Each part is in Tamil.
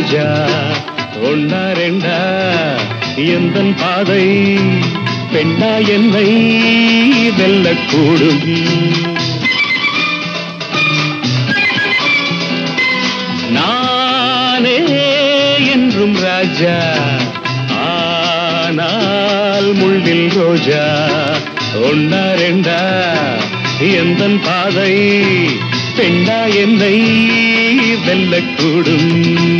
ரோஜா ஒன்னா ரெண்டா எந்தன் பாதை பெண்ணா என்னை வெல்லக்கூடும் நானே என்றும் ராஜா ஆனால் முள்ளில் ரோஜா ஒன்னா ரெண்டா எந்தன் பாதை பெண்ணா என்னை வெல்லக்கூடும்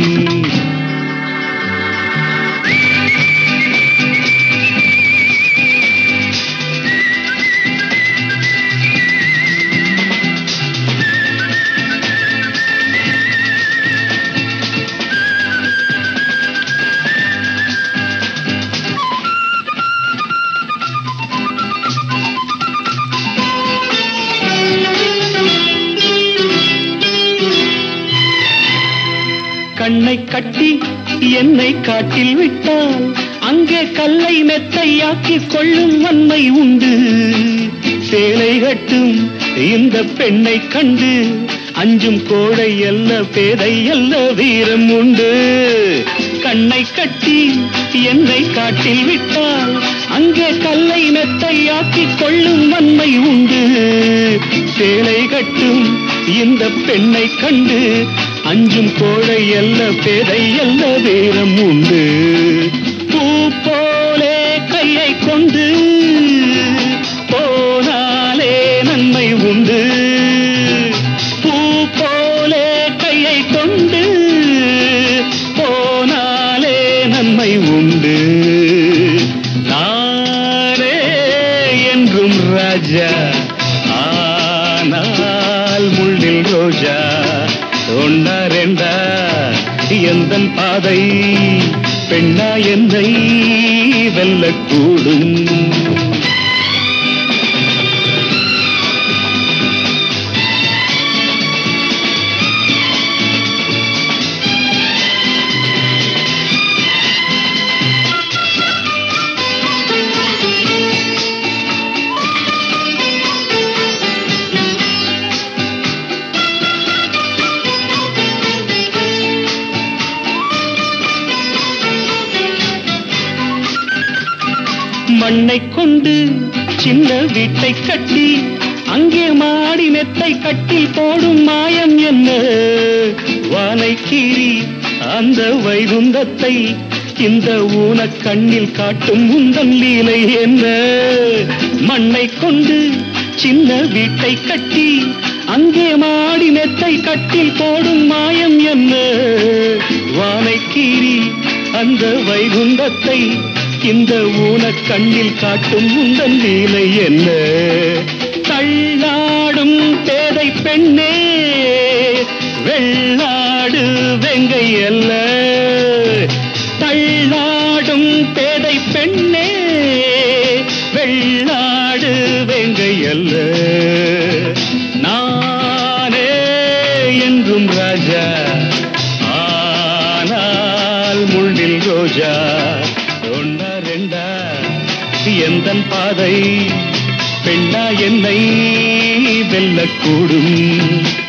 கண்ணை கட்டி என்னை காட்டில் விட்டால் அங்கே கல்லை மெத்தையாக்கிக் கொள்ளும் வன்மை உண்டு சேலை கட்டும் இந்த பெண்ணை கண்டு அஞ்சும் கோழை அல்ல பேதை அல்ல வீரம் உண்டு கண்ணை கட்டி என்னை காட்டில் விட்டால் அங்கே கல்லை மெத்தையாக்கிக் கொள்ளும் வன்மை உண்டு சேலை கட்டும் இந்த பெண்ணை கண்டு அஞ்சும் கோழை அல்ல பேதை அல்ல வீரம் உண்டு பூ போலே கையை கொண்டு போனாலே நன்மை உண்டு பூ போலே கையை கொண்டு போனாலே நன்மை உண்டு நானே என்றும் ராஜா ஆனால் முள்ளில் ரோஜா ஒன்னா ரெண்டா எந்தன் பாதை பெண்ணா என்னை வெல்லக்கூடும் மண்ணை கொண்டு சின்ன வீட்டை கட்டி அங்கே மாடி மெத்தை கட்டி போடும் மாயம் என்ன வானை கீறி அந்த வைகுந்தத்தை இந்த ஊன கண்ணில் காட்டும் உந்தன் லீலை என்ன மண்ணை கொண்டு சின்ன வீட்டை கட்டி அங்கே மாடி மெத்தை கட்டில் போடும் மாயம் என்ன வானை கீறி அந்த வைகுந்தத்தை இந்த ஊன கண்ணில் காட்டும் உந்தன் லீலை என்ன தள்ளாடும் பேதை பெண்ணே வெள்ளாடு வெங்கை அல்ல தள்ளாடும் பேதை பெண்ணே வெள்ளாடு வெங்கை அல்ல நானே என்றும் ராஜா ஆனால் முள்ளில் ரோஜா ஒன்னா ரெண்டா எந்தன் பாதை பெண்ணா என்னை வெல்லக்கூடும்